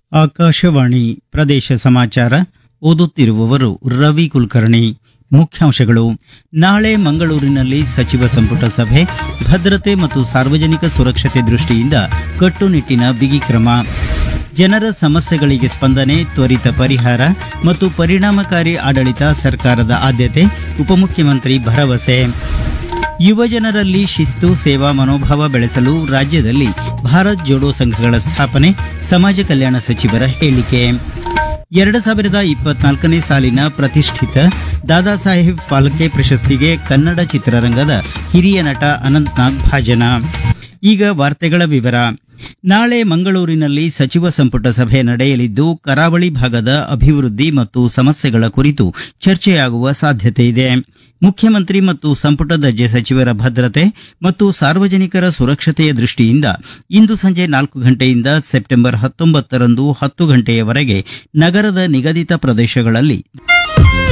ಆಕಾಶವಾಣಿ ಪ್ರದೇಶ ಸಮಾಚಾರ ಓದುತ್ತಿರುವವರು ರವಿ ಕುಲಕರ್ಣಿ ಮುಖ್ಯಾಂಶಗಳು ನಾಳೆ ಮಂಗಳೂರಿನಲ್ಲಿ ಸಚಿವ ಸಂಪುಟ ಸಭೆ ಭದ್ರತೆ ಮತ್ತು ಸಾರ್ವಜನಿಕ ಸುರಕ್ಷತೆ ದೃಷ್ಟಿಯಿಂದ ಕಟ್ಟುನಿಟ್ಟಿನ ಬಿಗಿ ಕ್ರಮ ಜನರ ಸಮಸ್ಯೆಗಳಿಗೆ ಸ್ಪಂದನೆ ತ್ವರಿತ ಪರಿಹಾರ ಮತ್ತು ಪರಿಣಾಮಕಾರಿ ಆಡಳಿತ ಸರ್ಕಾರದ ಆದ್ಯತೆ ಉಪಮುಖ್ಯಮಂತ್ರಿ ಭರವಸೆ ಯುವ ಜನರಲ್ಲಿ ಶಿಸ್ತು ಸೇವಾ ಮನೋಭಾವ ಬೆಳೆಸಲು ರಾಜ್ಯದಲ್ಲಿ ಭಾರತ್ ಜೋಡೋ ಸಂಘಗಳ ಸ್ಥಾಪನೆ ಸಮಾಜ ಕಲ್ಯಾಣ ಸಚಿವರ ಹೇಳಿಕೆ ಎರಡು ಸಾವಿರದ ಇಪ್ಪತ್ನಾಲ್ಕನೇ ಸಾಲಿನ ಪ್ರತಿಷ್ಠಿತ ದಾದಾ ಸಾಹೇಬ್ ಫಾಲ್ಕೆ ಪ್ರಶಸ್ತಿಗೆ ಕನ್ನಡ ಚಿತ್ರರಂಗದ ಹಿರಿಯ ನಟ ಅನಂತ್ನಾಗ್ ಭಾಜನ ಈಗ ವಾರ್ತೆಗಳ ವಿವರ ನಾಳೆ ಮಂಗಳೂರಿನಲ್ಲಿ ಸಚಿವ ಸಂಪುಟ ಸಭೆ ನಡೆಯಲಿದ್ದು ಕರಾವಳಿ ಭಾಗದ ಅಭಿವೃದ್ಧಿ ಮತ್ತು ಸಮಸ್ಯೆಗಳ ಕುರಿತು ಚರ್ಚೆಯಾಗುವ ಸಾಧ್ಯತೆ ಇದೆ ಮುಖ್ಯಮಂತ್ರಿ ಮತ್ತು ಸಂಪುಟ ದರ್ಜೆ ಸಚಿವರ ಭದ್ರತೆ ಮತ್ತು ಸಾರ್ವಜನಿಕರ ಸುರಕ್ಷತೆಯ ದೃಷ್ಟಿಯಿಂದ ಇಂದು ಸಂಜೆ ನಾಲ್ಕು ಗಂಟೆಯಿಂದ ಸೆಪ್ಟೆಂಬರ್ ಹತ್ತೊಂಬತ್ತರಂದು ಹತ್ತು ಗಂಟೆಯವರೆಗೆ ನಗರದ ನಿಗದಿತ ಪ್ರದೇಶಗಳಲ್ಲಿ